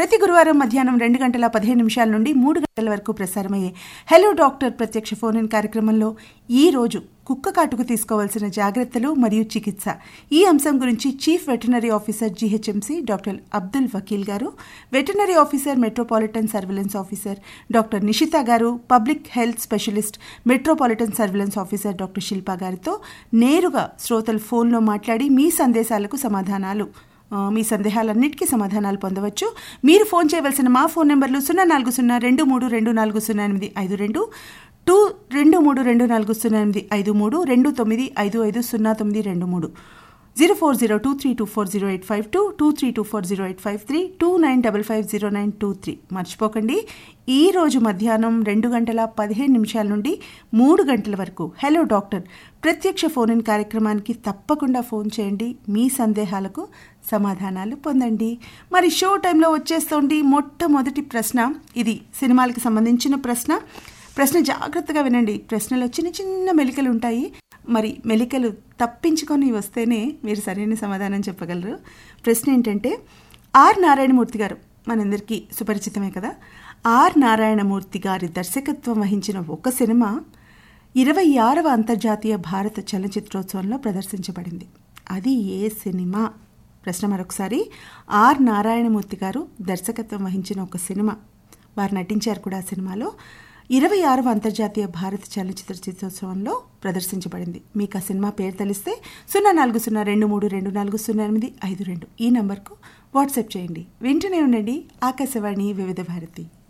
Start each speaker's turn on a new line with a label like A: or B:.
A: ప్రతి గురువారం మధ్యాహ్నం రెండు గంటల పదిహేను నిమిషాల నుండి మూడు గంటల వరకు ప్రసారమయ్యే హలో డాక్టర్ ప్రత్యక్ష ఫోన్ ఇన్ కార్యక్రమంలో ఈ రోజు కుక్క కాటుకు తీసుకోవాల్సిన జాగ్రత్తలు మరియు చికిత్స ఈ అంశం గురించి chief veterinary officer GHMC doctor Abdul Vakil గారు veterinary officer metropolitan surveillance officer doctor Nishita గారు public health specialist metropolitan surveillance officer doctor Shilpa గారితో నేరుగా శ్రోతలు ఫోన్లో మాట్లాడి మీ సందేశాలకు సమాధానాలు ఆ, మీ సందేహాలన్నిటికీ సమాధానాలు పొందవచ్చు మీరు ఫోన్ చేయవలసిన మా ఫోన్ నెంబర్లు సున్నా నాలుగు సున్నా రెండు మూడు రెండు నాలుగు సున్నా ఎనిమిది ఐదు రెండు టూ రెండు మూడు రెండు నాలుగు సున్నా ఎనిమిది ఐదు మూడు రెండు తొమ్మిది ఐదు ఐదు సున్నా తొమ్మిది రెండు మూడు zero four zero two three two four zero eight five two two three two four zero eight five three two nine double five zero nine two three మర్చిపోకండి ఈ రోజు మధ్యాహ్నం రెండు గంటల పదిహేను నిమిషాల నుండి మూడు గంటల వరకు హలో డాక్టర్ ప్రత్యక్ష ఫోన్ ఇన్ కార్యక్రమానికి తప్పకుండా ఫోన్ చేయండి మీ సందేహాలకు సమాధానాలు పొందండి మరి షో టైంలో వచ్చేస్తోంది మొట్టమొదటి ప్రశ్న ఇది సినిమాలకు సంబంధించిన ప్రశ్న ప్రశ్న జాగ్రత్తగా వినండి ప్రశ్నలో చిన్న చిన్న మెలికలు ఉంటాయి మరి మెలికలు తప్పించుకొని వస్తేనే మీరు సరైన సమాధానం చెప్పగలరు ప్రశ్న ఏంటంటే ఆర్ నారాయణమూర్తి గారు మనందరికీ సుపరిచితమే కదా ఆర్ నారాయణమూర్తి గారి దర్శకత్వం వహించిన ఒక సినిమా ఇరవై ఆరవ అంతర్జాతీయ భారత చలనచిత్రోత్సవంలో ప్రదర్శించబడింది అది ఏ సినిమా ప్రశ్న మరొకసారి ఆర్ నారాయణమూర్తి గారు దర్శకత్వం వహించిన ఒక సినిమా వారు నటించారు కూడా ఆ సినిమాలో ఇరవై ఆరవ అంతర్జాతీయ భారత చలనచిత్ర చిత్రోత్సవంలో ప్రదర్శించబడింది మీకు ఆ సినిమా పేరు తెలిస్తే సున్నా నాలుగు సున్నా రెండు మూడు రెండు నాలుగు సున్నా ఎనిమిది ఐదు రెండు ఈ నంబర్కు వాట్సాప్ చేయండి వింటూనే ఉండండి ఆకాశవాణి వివిధ భారతి